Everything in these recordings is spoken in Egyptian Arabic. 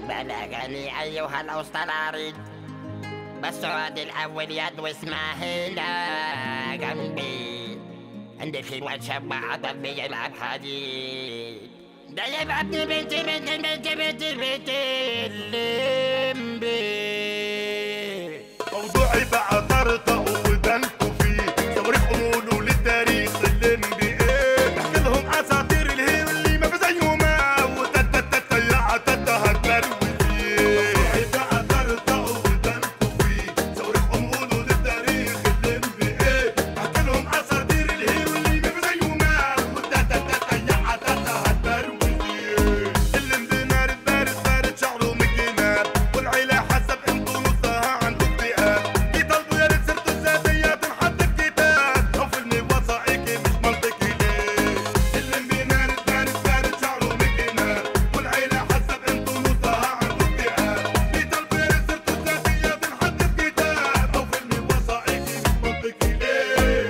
بلغني أيها الأسترالي بالسعود الأول يدوي اسمه هنا جنبي عندي في الواتساب عطل بيلعب حديد ده يبعتني بنتي بنتي بنتي بنتي بنتي الليمبي موضوعي بقى طرطق ودنكوا فيه صواريخ قولوا للتاريخ الليمبي ايه بحكي لهم اساطير الهيرو اللي ما في زيهما وتتتت يا تتا هتروي فيه موضوعي بقى طرطق ودنكوا فيه صواريخ قولوا للتاريخ الليمبي ايه بحكي لهم اساطير الهيرو اللي ما في زيهما وتتتت يا تتا هتروي فيه الليمبي مارد بارد بارد شعره مكينات والعيلة حسب انتو نصها عنده اكتئاب يطلبوا يا ريت سيرته الذاتية تنحط في كتاب او فيلم وثائقي مش منطقي ليه الليمبي مارد بارد بارد شعره مكينات والعيلة حسب انتو نصها عنده اكتئاب يطلبوا يا ريت سيرته الذاتية تنحط في كتاب او فيلم وثائقي مش منطقي ليه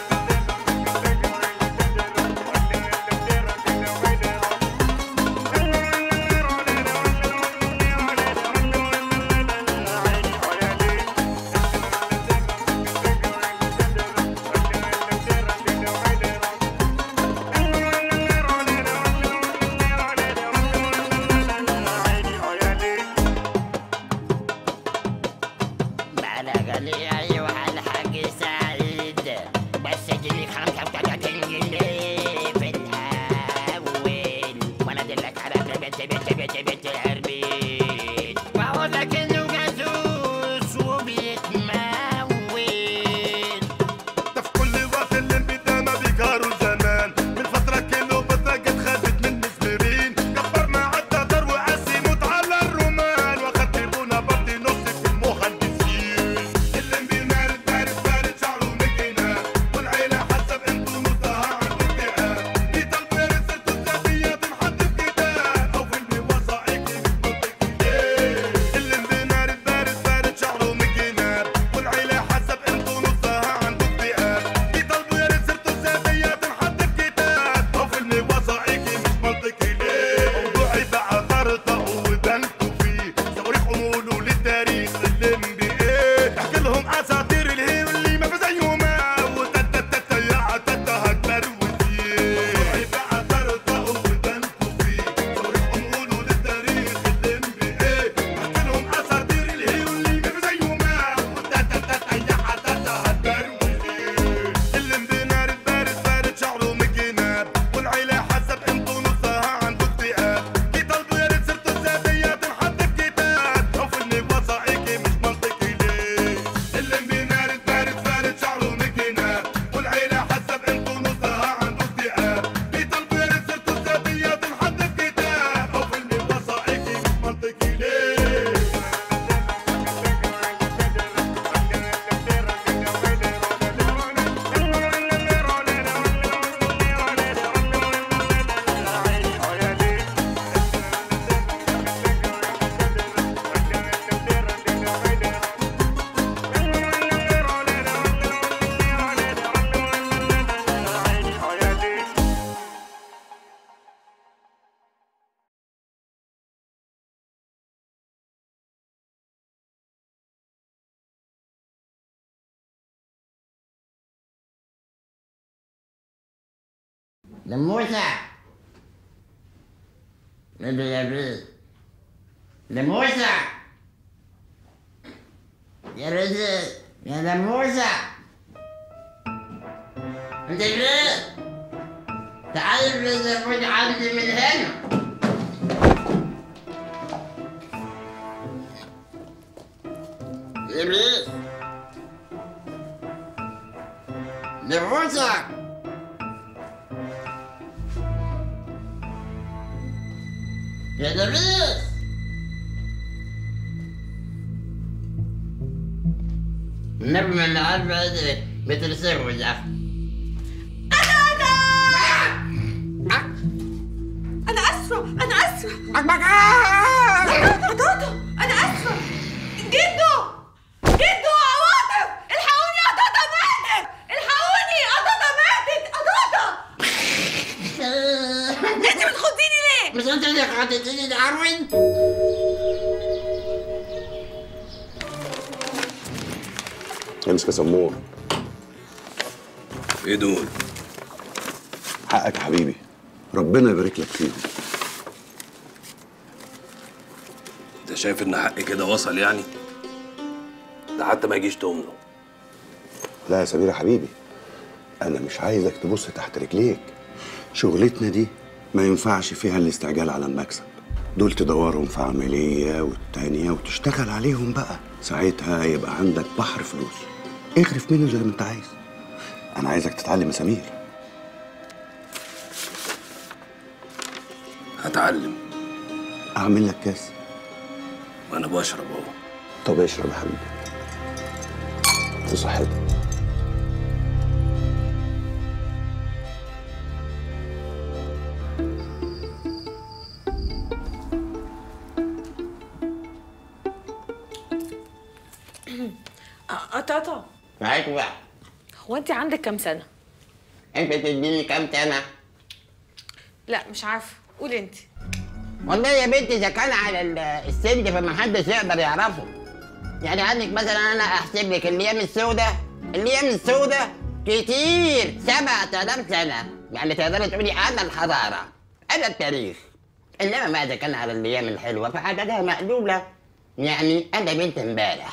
بلغني أيها الحاج سعيد بس اديني 35 جنيه في الأول وأنا أدلك على بنت بنت بنت بنت العربيد وأقول لك إنه جاسوس وبيتمول ده في كل وقت الليمبي ده ما بيجاروا زمان من فترة كيلو بطاقة اتخذت من مسمرين كبر ما عدى دار وقاسي موت على الرومان واخدت بونا بطي نص في المهندسين الليمبي مارد بارد بارد شعره مكينة والعيلة حسب انتو نصها عنده اكتئاب يطلبوا يا ريت سيرته الذاتية تنحط في كتاب او فيلم وثائقي مش منطقي ليه الليمبي مارد بارد بارد شعره مكينة والعيلة حسب انتو نصها عنده اكتئاب يطلبوا يا ريت سيرته الذاتية تنحط في كتاب او فيلم وثائقي مش منطقي ليه موضوعي بقى طرطق ودنكوا فيه صواريخ قولوا للتاريخ الليمبي ايه تحكي لهم اساطير الهيرو اللي ما في زيهما وتتتت يا تتا هتروي فيه موضوعي بقى طرطق ودنكوا فيه صواريخ قولوا للتاريخ الليمبي ايه تحكي لهم اساطير الهيرو اللي ما في زيهما وتتتت يا تتا هتروي فيه الليمبي مارد بارد بارد شعره مكينات والعيلة حسب انتو نصها عنده اكتئاب يطلبوا يا ريت سيرته الذاتية تنحط في كتاب او فيلم وثائقي مش منطقي ليه الليمبي مارد بارد بارد شعره مكينات والعيلة حسب انتو نصها عنده اكتئاب يطلبوا يا ريت سيرته الذاتية تنحط في كتاب او فيلم وثائقي مش منطقي ليه لموسى نبي يبي لموسى يا رجل يا لموسى انت ليه تعال الزبون عندي من هنا يبي لموسى يا دبيس النبي من عارف بترسمه ده انا اسفه انا اسفه قطاطا انا اسفه جدو جدو عواطف الحقوني قطاطا ماتت الحقوني قطاطا ماتت قطاطا انت بتخضيني ليه مش انت اللي خدتني العروين امسك يا سمور ايه دول؟ حقك يا حبيبي ربنا يبارك لك فيهم انت شايف ان حقي كده وصل يعني؟ ده حتى ما يجيش تمنه لا يا سمير يا حبيبي انا مش عايزك تبص تحت رجليك شغلتنا دي ما ينفعش فيها الاستعجال على المكسب دول تدورهم في عملية والتانية وتشتغل عليهم بقى ساعتها يبقى عندك بحر فلوس اغرف منه زي ما انت عايز انا عايزك تتعلم يا سمير هتعلم اعمل لك كاس وانا بشرب اهو طب اشرب يا حبيبي في صحتك قطاطة معاك بقى هو انت عندك كام سنة؟ انت تديني كام سنة؟ لا مش عارفة قول انت والله يا بنتي اذا كان على ال- السن فما حدش يقدر يعرفه يعني عندك مثلا انا احسب لك الايام السوداء الايام السوداء كتير 7000 سنه يعني تقدري تقولي انا الحضاره انا التاريخ انما ما اذا كان على الايام الحلوه فعددها مقلوله يعني انا بنت امبارح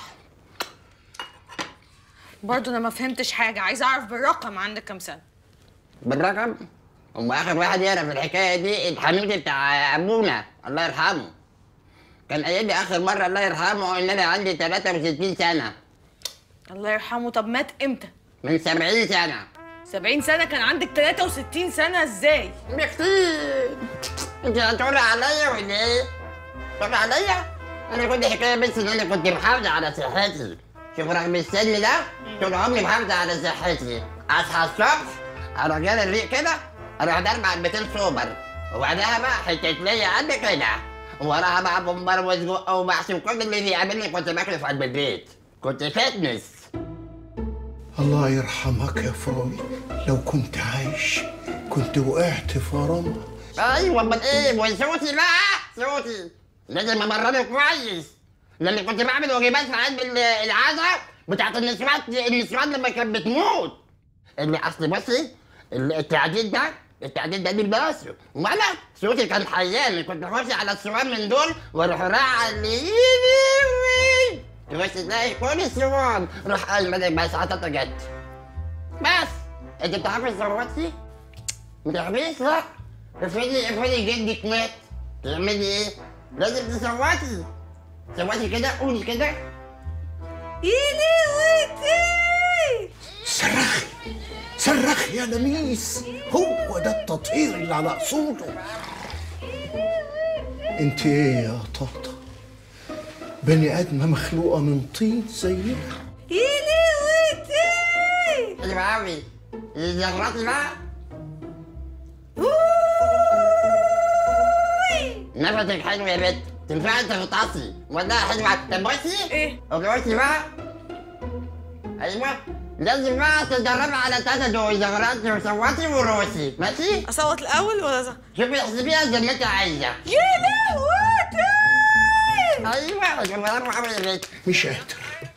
برضه انا ما فهمتش حاجة عايزة اعرف بالرقم عندك كام سنة بالرقم هم اخر واحد يعرف الحكايه دي الحميد بتاع ابونا الله يرحمه كان قايل لي اخر مره الله يرحمه ان انا عندي 63 سنه الله يرحمه طب مات امتى؟ من 70 سنه 70 سنة كان عندك 63 سنة ازاي؟ بكتير انت هتقولي عليا ولا ايه؟ تقولي عليا؟ انا كل حكايه بس ان انا كنت محافظه على صحتي شوف رغم السن ده طول عمري محافظه على صحتي اصحى الصبح اروح جاي الريق كده اروح ضرب علبتين سوبر وبعدها بقى حته ليا قد كده وراها بقى بومبار وسجق ومحشي وكل اللي بيقابلني كنت باكله في قلب البيت كنت فتنس الله يرحمك يا فروي لو كنت عايش كنت وقعت في غرامها ايوه امال ايه وصوتي بقى صوتي لازم امرنه كويس لان كنت بعمل واجبات في قلب ال- العزا بتاعت النسوان النسوان لما كانت بتموت اللي اصل بصي ال- التعديل ده التعديل ده ليه بنفسه وانا صوتي كان حيان كنت اخش على الصوان من دول واروح راعي اللي تبص تلاقي كل الصوان روح قايمه بس عطتها جت بس انت بتعرفي صوتي؟ ما تعمليش لا افرضي افرضي جدك مات تعملي ايه؟ لازم تصوتي صوتي كده قولي كده ايدي ويتي صرخي صرخي يا لميس هو ده التطهير اللي على اصوله انت ايه يا طاطا بني ادمه مخلوقه من طين زينا ايدي ويتي حلو قوي زغرتي بقى نفسك حلو يا بنت تنفعي تغطاسي ولا حلوة طب بصي ايه؟ بصي بقى ايوه لازم بقى تتدربي على تلاتة دول زغرتي وصوتي وروسي ماشي؟ اصوت الاول ولا ز... شوفي احسبيها زي ما انت عايزة يا لهوتي ايوه برافو قوي يا بنت مش قادر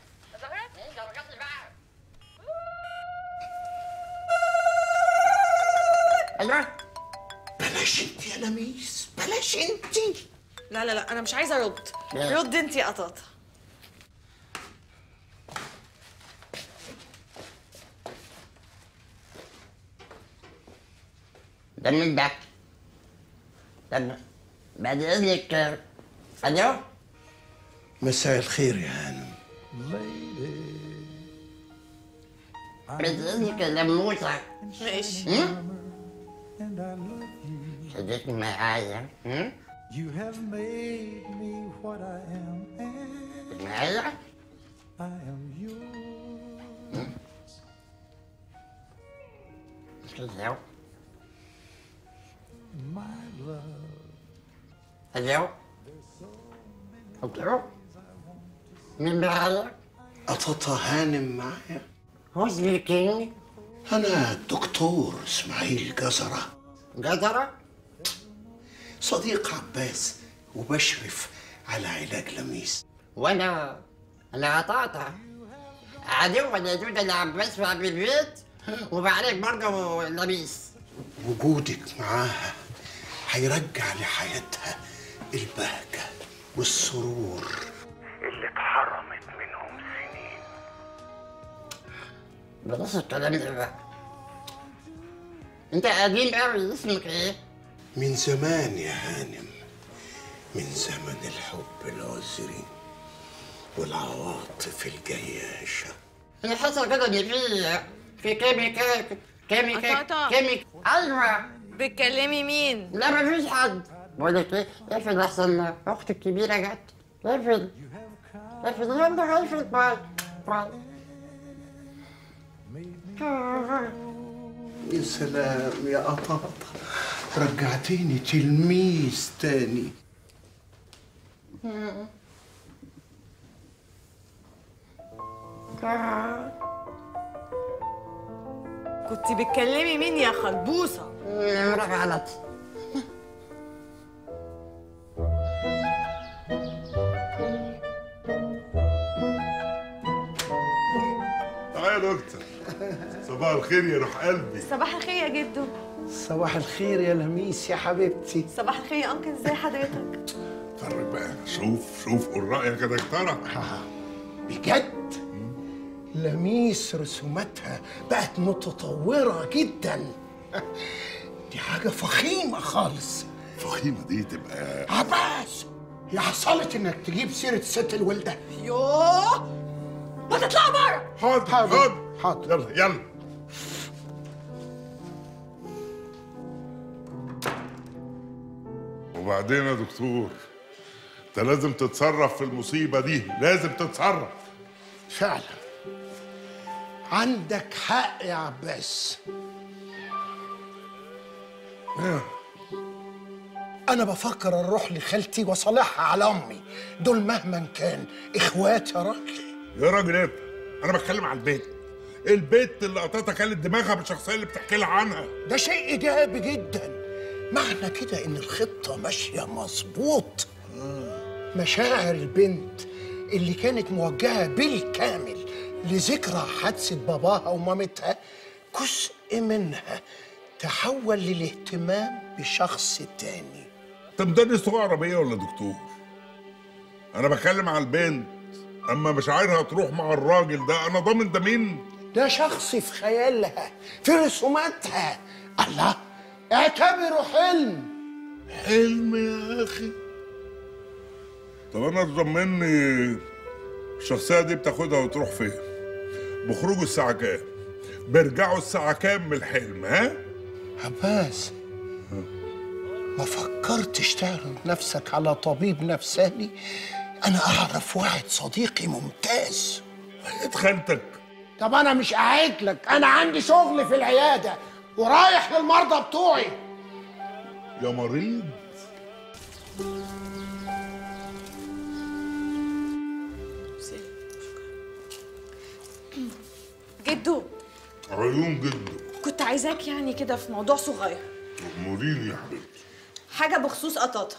ايوه بلاش انت يا لميس بلاش انت لا لا لا انا مش عايزة ارد لا. رد انت يا قطاطة ده مين ده؟ طب بعد اذنك آه، الو مساء الخير يا هانم بعد اذنك يا لموسة ماشي هم؟ خليكي معايا هم؟ You have made me what I am, and معايا I am yours. الو My love, الو الو مين معايا؟ قططة هانم معايا هو سبيكينج أنا الدكتور إسماعيل جزرة جزرة؟ صديق عباس وبشرف على علاج لميس وانا انا قطعتها عدو ولا دودة العباس في عبد البيت وبعدين برضه لبيس وجودك معاها هيرجع لحياتها البهجة والسرور اللي اتحرمت منهم سنين بلاش الكلام ده بقى انت قديم قوي اسمك ايه؟ من زمان يا هانم من زمن الحب العذري والعواطف الجياشة انا حاسه كده ان في في كيميكال كيميكال قطاطا. كيميكال ايوه بتكلمي مين لا مفيش حد بقول لك ايه اقفل احسن اختي الكبيره جت اقفل اقفل يلا اقفل باي باي يا سلام يا قطاطة رجعتيني تلميذ تاني كنت بتكلمي مين يا خلبوصه نمرة غلط تعالى يا دكتور صباح الخير يا روح قلبي صباح الخير يا جدو صباح الخير يا لميس يا حبيبتي صباح الخير يا انكل ازي حضرتك اتفرج بقى شوف شوف قول رايك يا دكتوره آه، بجد لميس رسوماتها بقت متطورة جدا دي حاجة فخيمة خالص فخيمه دي تبقى عباس هي حصلت انك تجيب سيرة ست الولدة يوه ما تطلعوا بره حاضر حاضر، حاضر حاضر. يلا يلا وبعدين يا دكتور انت لازم تتصرف في المصيبه دي لازم تتصرف فعلا عندك حق يا عباس أنا بفكر أروح لخالتي وأصالحها على أمي دول مهما كان إخوات يا راجل يا راجل انت انا بتكلم على البيت البيت اللي قطعتها كانت دماغها بالشخصيه اللي بتحكي لها عنها ده شيء إيجابي جدا معنى كده إن الخطة ماشية مظبوط مشاعر البنت اللي كانت موجهة بالكامل لذكرى حادثة باباها ومامتها جزء منها تحول للاهتمام بشخص تاني طب ده دي سوق عربيه ولا دكتور انا بتكلم على البنت اما مشاعرها تروح مع الراجل ده انا ضامن ده مين ده شخص في خيالها في رسوماتها الله اعتبره حلم حلم يا اخي طب انا تضمني الشخصيه دي بتاخدها وتروح فين بخرجوا الساعه كام بيرجعوا الساعه كام من الحلم ها عباس ما فكرتش تعرض نفسك على طبيب نفساني انا اعرف واحد صديقي ممتاز حياة خالتك طب انا مش قاعد لك انا عندي شغل في العياده ورايح للمرضى بتوعي يا مريض جدو عيون جدك كنت عايزاك يعني كده في موضوع صغير مريض يا حبيبتي حاجه بخصوص قطاطا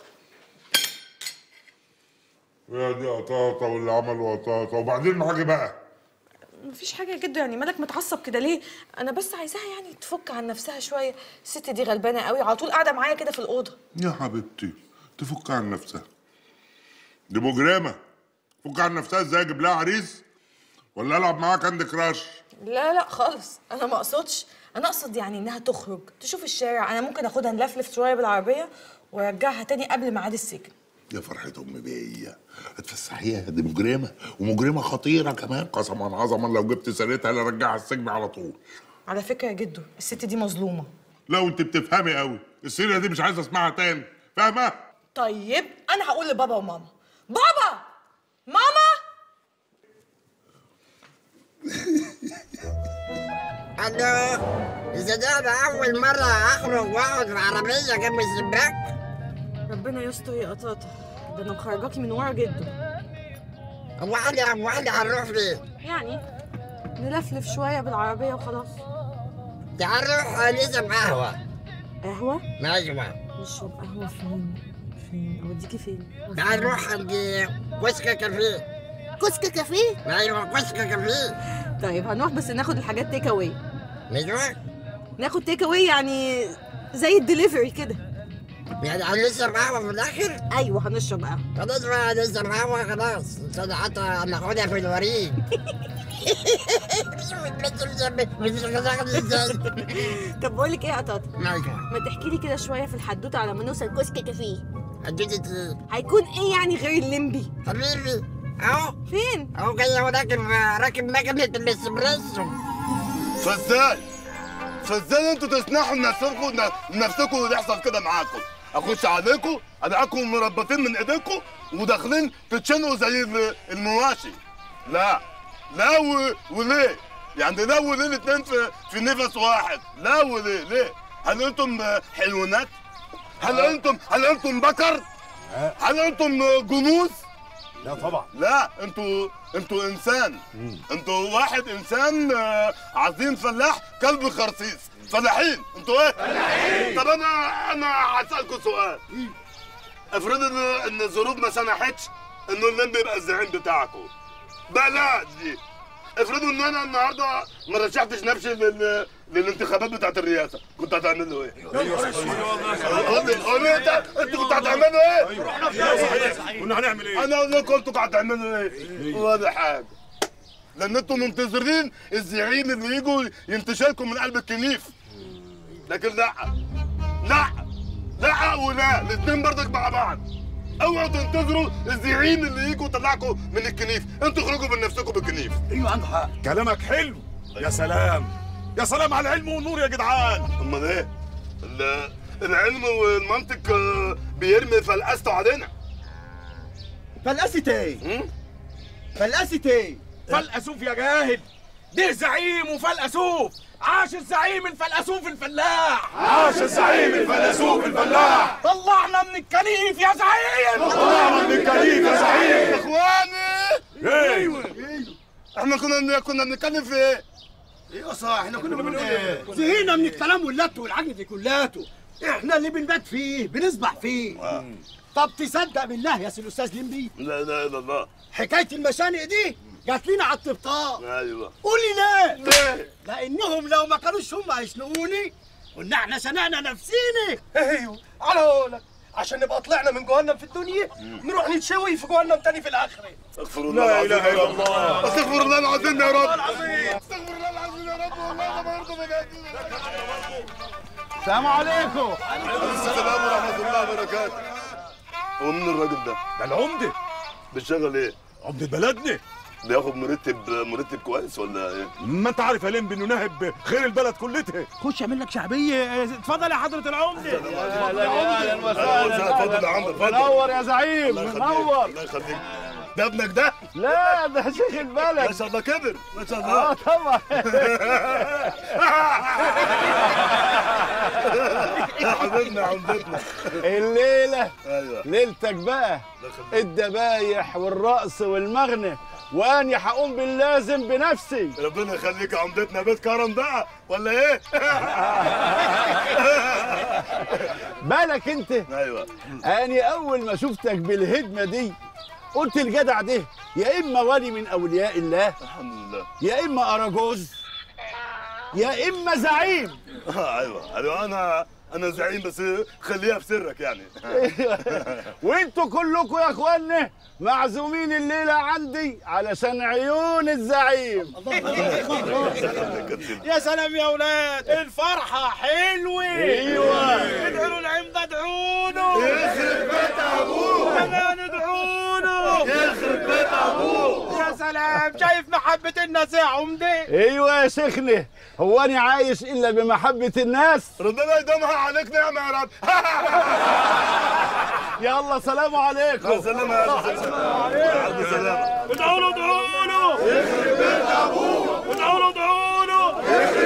يا دي قطاطا واللي عملوا قطاطا وبعدين حاجه بقى مفيش حاجه يا جدو يعني مالك متعصب كده ليه انا بس عايزاها يعني تفك عن نفسها شويه الست دي غلبانه قوي على طول قاعده معايا كده في الاوضه يا حبيبتي تفك عن نفسها دي مجرمه تفك عن نفسها ازاي اجيب لها عريس ولا العب معاها كاندي كراش لا لا خالص انا ما اقصدش انا اقصد يعني انها تخرج تشوف الشارع انا ممكن اخدها نلفلف شويه بالعربيه وارجعها تاني قبل ميعاد السجن يا فرحة أمي بيا اتفسحيها دي مجرمة ومجرمة خطيرة كمان قسما عظما لو جبت سيرتها لرجعها السجن على طول على فكره يا جدو الست دي مظلومه لو أنت بتفهمي قوي السيرة دي مش عايز أسمعها تاني فاهمة؟ طيب انا هقول لبابا وماما بابا ماما الو اذا ده انا اول مره اخرج واقعد في عربيه جنب الشباك ربنا يستر يا قطاطا ده انا مخرجاكي من ورا جدو هو احنا هو احنا هنروح فين؟ يعني نلفلف شويه بالعربيه وخلاص تعال نروح نشرب قهوه قهوه ايوه نشرب قهوه فين فين اوديكي فين تعال نروح عند كشك كافيه كسك كافيه ايوه كشك كافيه طيب هنروح بس ناخد الحاجات تيك اواي ايوه ناخد تيك اواي يعني زي الدليفري كده يعني هنشرب قهوه في الاخر ايوه هنشرب قهوه خلاص بقى هنشرب قهوه خلاص عشان حتى ناخدها في الوريد طب بقول لك ايه يا طاطا مالك ما تحكي لي كده شويه في الحدوته على ما نوصل كسك كافيه اديتك ايه هيكون ايه يعني غير الليمبي حبيبي اهو فين اهو جاي هو راكب راكب مكنه الاسبريسو فازاي فازاي انتوا تسنحوا لنفسكم لنفسكم اللي يحصل كده معاكم اخش عليكم الاقيكم مربطين من ايديكم وداخلين تتشنقوا زي ال- المواشي لا لا و... وليه يعني لا وليه الاتنين في في نفس واحد لا وليه ليه هل انتم حيوانات هل انتم هل انتم بكر هل انتم جنوس لا طبعا لا انتوا انتوا انسان انتوا واحد انسان آه، عظيم فلاح كلب خرسيس فلاحين انتوا ايه فلاحين طب انا انا هسالكم سؤال افرض ان ان الظروف ما سمحتش انه اللمبي يبقى الزعيم بتاعكم بلاش دي افرضوا ان انا النهارده ما رشحتش نفسي لل... للانتخابات بتاعت الرئاسه كنت هتعملوا ايه؟ قول لي قول لي انت انتوا كنتوا هتعملوا ايه؟ كنا هنعمل ايه؟ انا اقول لكم انتوا هتعملوا ايه؟ ولا حاجه لان انتوا منتظرين الزعيم اللي يجوا ينتشلكم من قلب الكنيف لكن لا لا لا ولا الاثنين برضك مع بعض اوعوا تنتظروا الزعيم اللي يجوا يطلعكم من الكنيف انتوا اخرجوا من نفسكم بالكنيف ايوه عنده حق كلامك حلو يا سلام يا سلام على العلم والنور يا جدعان امال ايه؟ ال- العلم والمنطق آه، بيرمي فلقسته علينا فلقست ايه؟ فلقست ايه؟ فلقسوف يا جاهل ده زعيم وفلقسوف عاش الزعيم الفلقسوف الفلاح عاش الزعيم الفلقسوف الفلاح طلعنا من الكنيف يا زعيم طلعنا من الكنيف يا زعيم اخواني ايوه احنا كنا كنا بنتكلم في ايه؟ ايوه صح احنا كنا بنقول ايه؟ زهقنا من الكلام واللت والعجن دي كلاته احنا اللي بنبات فيه بنسبح فيه طب تصدق بالله يا سي الاستاذ لمبي لا اله الا الله حكايه المشانق دي جات لنا على الطبطاب ايوه قولي ليه؟ ليه؟ لانهم لو ما كانوش هم هيشنقوني كنا احنا شنقنا نفسينا ايوه على قولك عشان نبقى طلعنا من جهنم في الدنيا نروح نتشوي في جهنم تاني في الاخره استغفر الله لا العظيم إله يا إلا رب. الله. استغفر الله العظيم يا رب استغفر الله العظيم يا رب والله ما يرضى بجد السلام عليكم السلام ورحمه الله وبركاته هو مين الراجل ده؟ ده العمده بيشتغل ايه؟ عمده بلدنا بياخد مرتب مرتب كويس ولا ايه؟ ما انت عارف يا لمبي انه ناهب خير البلد كلتها خش اعمل لك شعبيه اتفضل يا حضره العمده اتفضل يا عم اتفضل نور يا زعيم الله يخليك الله يخليك ده ابنك ده؟ لا ده شيخ البلد ما شاء الله كبر ما شاء الله طبعا يا حبيبنا عمدتنا الليلة ايوه ليلتك بقى الله يخليك. الدبايح والرقص والمغنى واني هقوم باللازم بنفسي ربنا يخليك يا عمدتنا بيت كرم بقى ولا ايه؟ بالك انت ايوه اني اول ما شفتك بالهدمة دي قلت الجدع ده يا اما ولي من اولياء الله الحمد لله يا اما اراجوز يا اما زعيم ايوه ايوه انا انا زعيم بس خليها في سرك يعني وانتوا كلكم يا اخوانا معزومين الليله عندي علشان عيون الزعيم يا سلام يا اولاد الفرحه حلوه ايوه ادعوا له العمده ادعوا له يخرب بيت ابوه كمان ادعوا له يخرب بيت ابوه يا سلام شايف محبه الناس يا عمده ايوه يا شيخنا هو انا عايش الا بمحبه الناس ربنا يدومها عليك نعمه يا رب يلا سلام عليكم سلام يا الف سلام ادعوا له ادعوا له يخرب بيت ابوه ادعوا له ادعوا له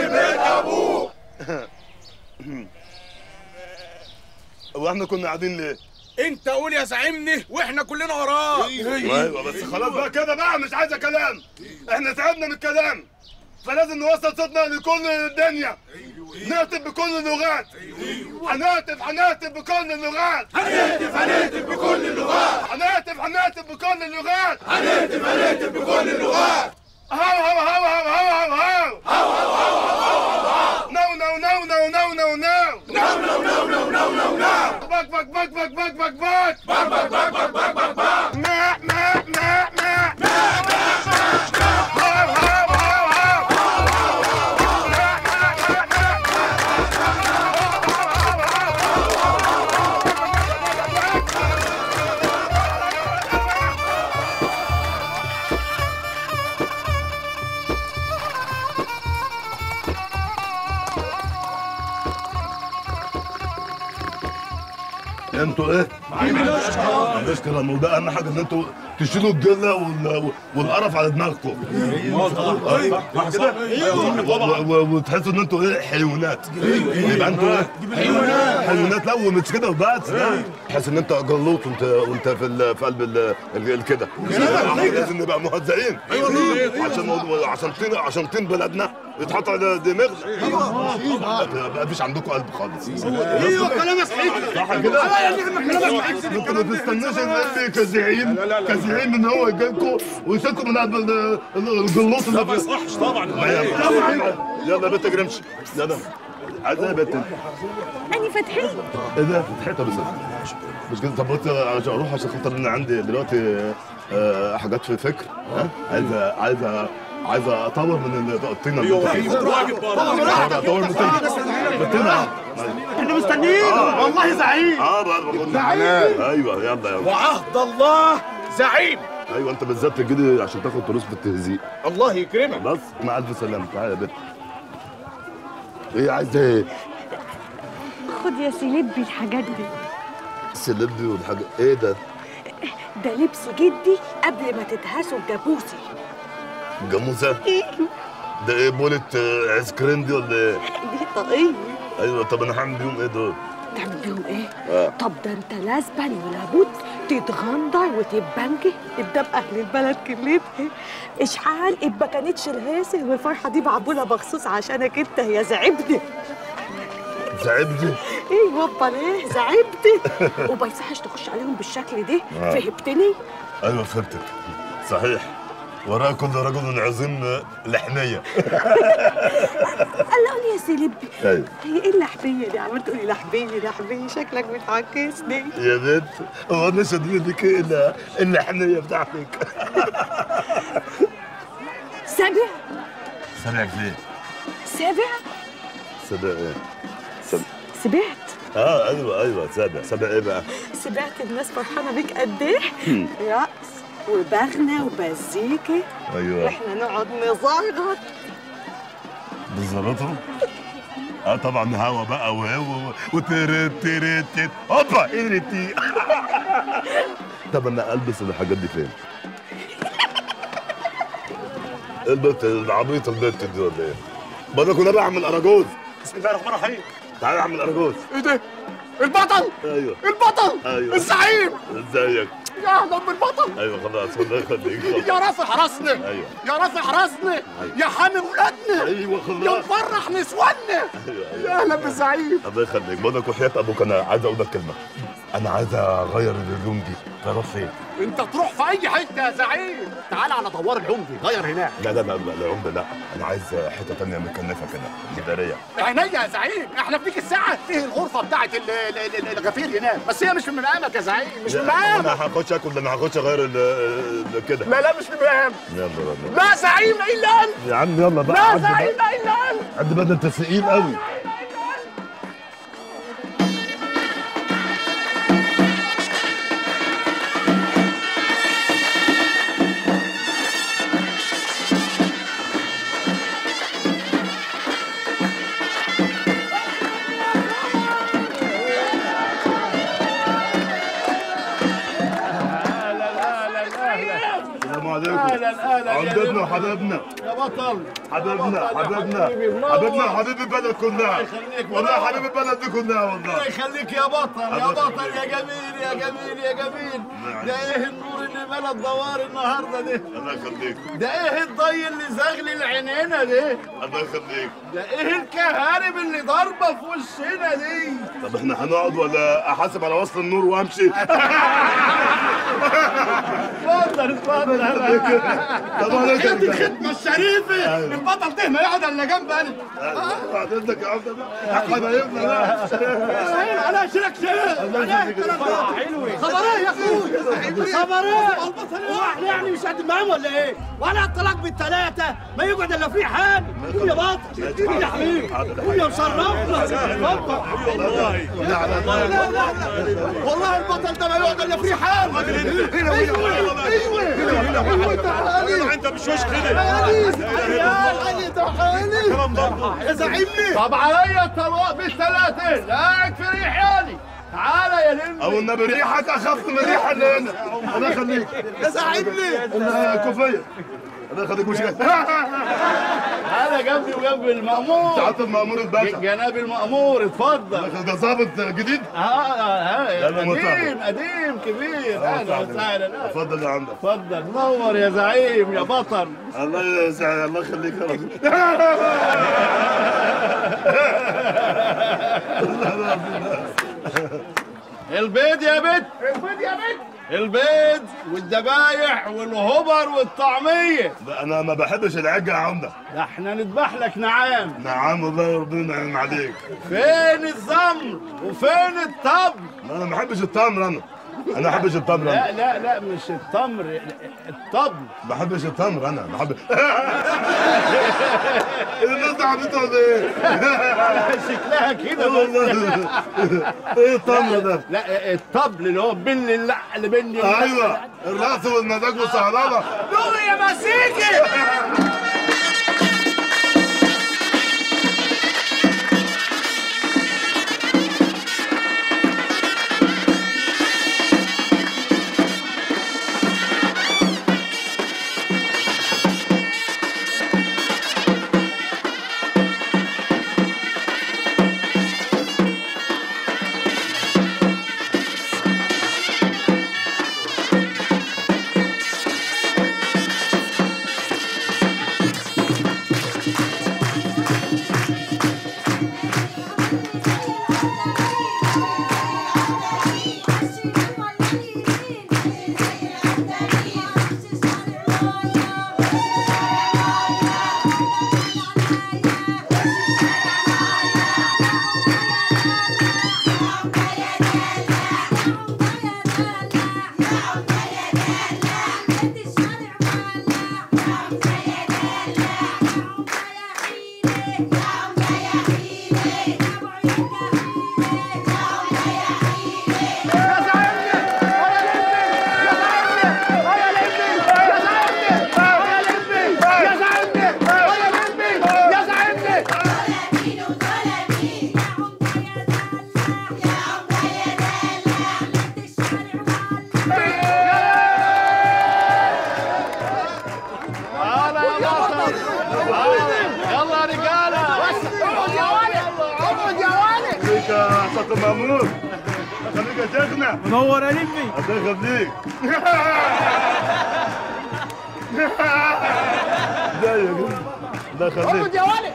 هو احنا كنا قاعدين ليه؟ انت قول يا زعيمني واحنا كلنا وراك ايوه بس خلاص بقى كده بقى مش عايزه كلام احنا تعبنا من الكلام فلازم نوصل صوتنا لكل الدنيا نهتف بكل اللغات هنهتف هنهتف بكل اللغات هنهتف هنهتف بكل اللغات هنهتف هنهتف بكل اللغات هنهتف هنهتف بكل اللغات هاو هاو هاو هاو هاو هاو نو نو نو نو نو نو نو نو نو نو نو نو نو نو بك بك بك بك بك بك بك بك بك بك بك بك بك بك ما ما ما ما هاو هاو هاو هاو انتوا ايه؟ مشكلة ما هو ده اهم حاجة ان انتوا تشيلوا الجلة وال... والقرف على دماغكم ايوه كده و- و- وتحسوا ان انتوا ايه حيوانات يبقى انتوا ايه؟ حيوانات حيوانات لا ومش كده وبس لا تحس ان انت جلوط وانت وانت في ال... في قلب ال... ال... كده لازم نبقى مهزئين عشان موضوع- عشان طين عشان طين بلدنا يتحط على دماغنا ما فيش عندكم قلب خالص ايوه كلامك صحيح صح كده؟ اه يا نعم كلامك صحيح انتوا ما تستنوش النبي كزعيم كزعيم ان هو يجي لكم ويسكوا من قلب ال- ال- الجلوط اللي ما يصحش طبعا يلا يا بنت جرمش يلا عايزة ايه يا بنت أني فتحي ايه ده فتحتها بس مش كده طب بص عشان اروح عشان خاطر انا عندي دلوقتي آه، حاجات في فكر ها عايزه عايزه عايزه اطور من الطينه اللي انتوا فيها. اطور اطور من الطينه من الطينه احنا مستنيين والله زعيم اه بقى بقول زعيم. ايوه يلا يلا وعهد الله زعيم ايوه انت بالذات تجي عشان تاخد فلوس في التهزيق الله يكرمك بس مع الف سلامه تعالى يا بنت ايه عايزه ايه؟ خد يا سيلبي الحاجات دي سلبي والحاجه ايه ده؟ ده لبس جدي قبل ما تدهسوا الجاموسي جاموسه؟ ده ايه بولة آه، ايس كريم دي ولا ايه؟ دي طاقية ايوه طب انا هعمل بيهم ايه دول؟ تعمل بيهم ايه؟ آه. طب ده انت لازما ولابد تتغندر وتتبنجي قدام اهل البلد كلتها اشحال إن ما كانتش الهاسه والفرحه دي معموله مخصوص عشانك انت يا زعبدي زعبدي ايه وابا ليه زعبدي وما يصحش تخش عليهم بالشكل ده آه. فهمتني؟ ايوه فهمتك صحيح وراء كل رجل عظيم لحميه قال قول يا سيلبي ايوه هي ايه اللحبيه دي عمال تقولي لحبيه لحبيه شكلك بتعكسني يا بنت هو انا شدني بك الا اللحميه بتاعتك سابع سامعك ليه؟ سابع سامع ايه؟ سامع سمعت اه ايوه ايوه سامع سامع ايه بقى؟ سمعت الناس فرحانه بيك قد ايه رقص وبغنى ومزيكا ايوه واحنا نقعد نزغط بالظبط اه طبعا هوا بقى وهو وترت ترت ترت هوبا ايرتي طب انا البس الحاجات دي فين؟ البنت العبيط البنت دي ولا ايه؟ بدك انا بعمل اراجوز بسم الله الرحمن الرحيم تعالى اعمل اراجوز ايه ده البطل ايوه البطل ايوه الزعيم ازيك يا اهلا بالبطل ايوه خلاص الله يخليك يا رافع راسنا ايوه يا رافع راسنا يا حامي ولادنا ايوه يا خلاص مفرح نسواننا ايوه يا اهلا بالزعيم الله يخليك بقول لك وحياة ابوك انا عايز اقول لك كلمه انا عايز اغير الهدوم دي تروح فين؟ انت تروح في اي حته يا زعيم تعال على دوار العمدي غير هناك لا لا لا لا لا عمده لا انا عايز حته تانية مكنفه كده اداريه عينيا يا زعيم احنا في ديك الساعه فيه الغرفه بتاعت ال- ال- ال- الغفير هناك بس هي مش في مقامك يا زعيم مش في لا، مقامك انا هخش اكل انا هخش اغير ال- ال- كده لا لا مش في مقامك يلا يلا لا زعيم الا انت يا عم يلا بقى لا عدي زعيم بقى. الا انت عدي بقى ده انت ثقيل قوي السلام عليكم اهلا اهلا يا عمدتنا نجم. وحبايبنا يا بطل حبيبنا يا بطل يا حبيبنا حبيبي، منور. حبيبنا حبيب البلد كلها يخليك، والله منور. حبيب البلد دي كلها والله الله يخليك يا بطل يا الله بطل يا جميل يا جميل يا جميل ده ايه النور اللي ملا الدوار النهارده ده الله يخليك ده ايه الضي اللي زغلي العينينا ده الله يخليك ده ايه الكهارب اللي ضاربه في وشنا دي طب احنا هنقعد ولا احاسب على وصل النور وامشي اتفضل اتفضل طب عليك خد الختمه الشريفه أيوة. البطل ده ما يقعد الا جنب انا بعدين يا عمده حبايبنا بقى سهل على شرك شيء خبر ايه يا اخوي خبر ايه هو احنا يعني مش قد معاهم ولا ايه ولا الطلاق بالثلاثه ما يقعد الا في حال قول يا بطل قول يا حبيبي قول يا مشرفنا اتفضل والله لا لا لا لا والله البطل ده ما يقعد الا في حال ايوه ايوه ايوه تعالي انت مش وش كده تعالي تعالي تعالي يا زعيمني طب عليا الطلاق بالثلاثين قاعد في ريحاني تعالى يا لمبي او النبي ريحك اخف من ريح اللي هنا الله يخليك يا زعيمني الكوفيه الله يخليك مش كده تعالى جنبي وجنب المأمور سعاده المأمور الباشا جناب المأمور اتفضل ده ظابط جديد اه اه يلا قديم مرحبا. قديم كبير اهلا وسهلا أهلا. اتفضل يا عمده اتفضل نور يا زعيم يا بطل الله يسعدك الله يخليك يا رب البيض يا بت البيض يا بت البيض والذبايح والهبر والطعمية لا، انا ما بحبش العجة يا عمده ده احنا نذبح لك نعام نعم والله ربنا ينعم عليك فين الزمر وفين الطبل لا، انا ما بحبش التمر انا انا ما بحبش التمر لا انا لا لا مش التمر الطبل ما بحبش التمر انا ما بحب الناس دي عبيطه ولا ايه؟ شكلها كده بس والله. ايه التمر ده؟ لا الطبل اللي هو بن اللحل بن ايوه الرقص والمزاج والصهلله قومي يا مسيكي تعالى يا بطل يلا يا رجاله اقعد يا ولد اقعد يا ولد خليك يا حسن المأمور خليك يا شيخنا منور يا لمبي الله يخليك ده يا جدع الله يخليك يا ولد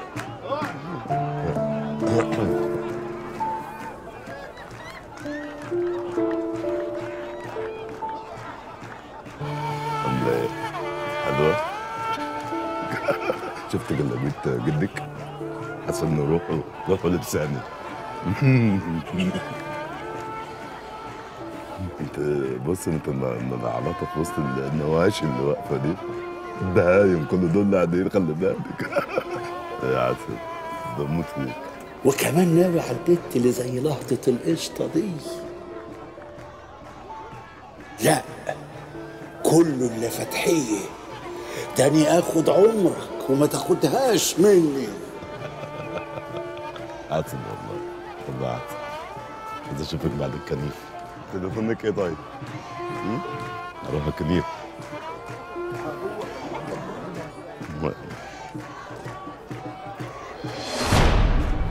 عامله ايه؟ حلوه شفت جلابيه جدك حسن روحه روحه لساني انت بص انت العلاقه في وسط النواشي اللي واقفه دي البهايم كل دول قاعدين خلي بالك يا عسل بموت فيك وكمان ناوي على البت اللي زي لهطة القشطة دي لا كله اللي فتحية تاني اخد عمرك وما تاخدهاش مني عسل والله والله عسل عايز اشوفك بعد الكنيف تليفونك ايه طيب؟ م? اروح الكنيف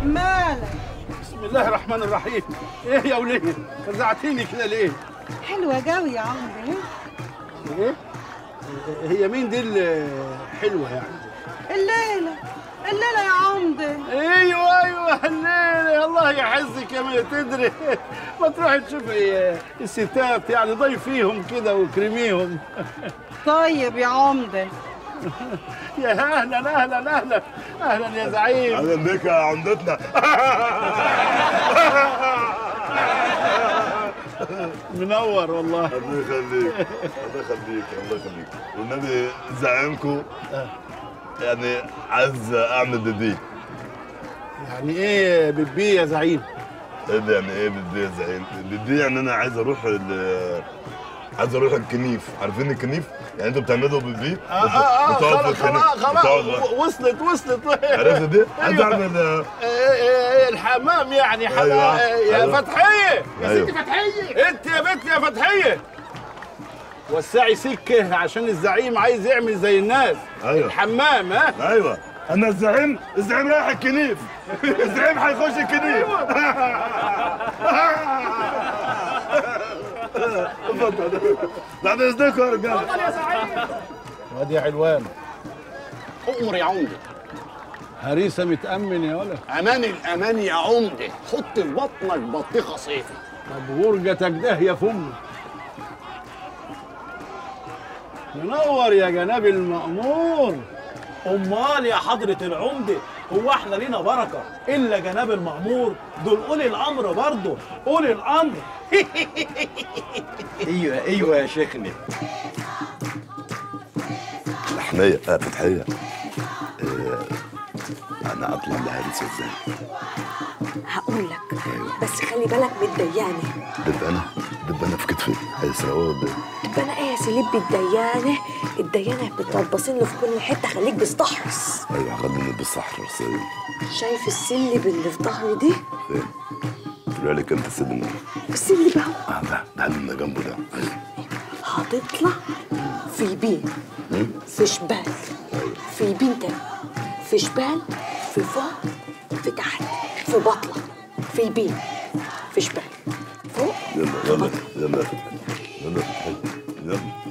مالك بسم الله الرحمن الرحيم ايه يا وليه فزعتيني كده ليه حلوة قوي يا عمري ايه هي مين دي الحلوه يعني الليلة الليلة يا عمدة ايوه ايوه الليله الله يحزك يا ما تدري ما تروحي تشوفي الستات يعني ضيفيهم كده واكرميهم طيب يا عمدة يا اهلا اهلا اهلا اهلا يا زعيم اهلا بك يا عمدتنا منور والله الله يخليك الله يخليك الله يخليك والنبي زعيمكم يعني عايز اعمل بيبي يعني ايه بتبي يا زعيم ايه ده يعني ايه بيبي يا زعيم بيبي يعني انا عايز اروح ال عايز اروح الكنيف عارفين الكنيف يعني انتوا بتعملوا بيبي اه اه اه بتقعد خلاص في الكنيف خلاص بتقعد خلاص وصلت وصلت عرفت دي عايز أيوة. اعمل آه، إيه إيه إيه الحمام يعني حمام أيوة. يا أيوة. فتحية يا أيوة. ست فتحية انت يا بنت يا فتحية وسعي سكة عشان الزعيم عايز يعمل زي الناس ايوه الحمام ها ايوه انا الزعيم الزعيم رايح الكنيف الزعيم هيخش الكنيف اتفضل بعد اذنكم يا رجاله يا زعيم وادي يا علوان أمر يا عمدة هريسة متأمن يا ولد أمان الأمان يا عمدة حط في بطنك بطيخة صيفي طب غرجتك ده يا فم منور يا جناب المأمور امال يا حضرة العمدة هو احنا لينا بركة الا جناب المأمور دول اولي الامر برضه اولي الامر ايوه ايوه يا شيخنا حمية اه فتحية آه، انا اطلع لهريسة ازاي هقول لك بس خلي بالك من الديانه دب انا دب انا في كتفي هيسرقوه قدامي يبقى انا ايه يا سليب الديانه الديانه بتربصين له في كل حته خليك بستحرص ايوه خليني بالصحراء رصيد شايف السلب اللي في ظهري دي فين طلع لك انت السلم السلب اهو اه ده ده اللي جنبه ده هتطلع في بين في شبال في بين تاني في شبال في فوق في تحت في بطلة في بين في شبال فوق يلا يلا يلا يا فتحية يلا يا فتحية يلا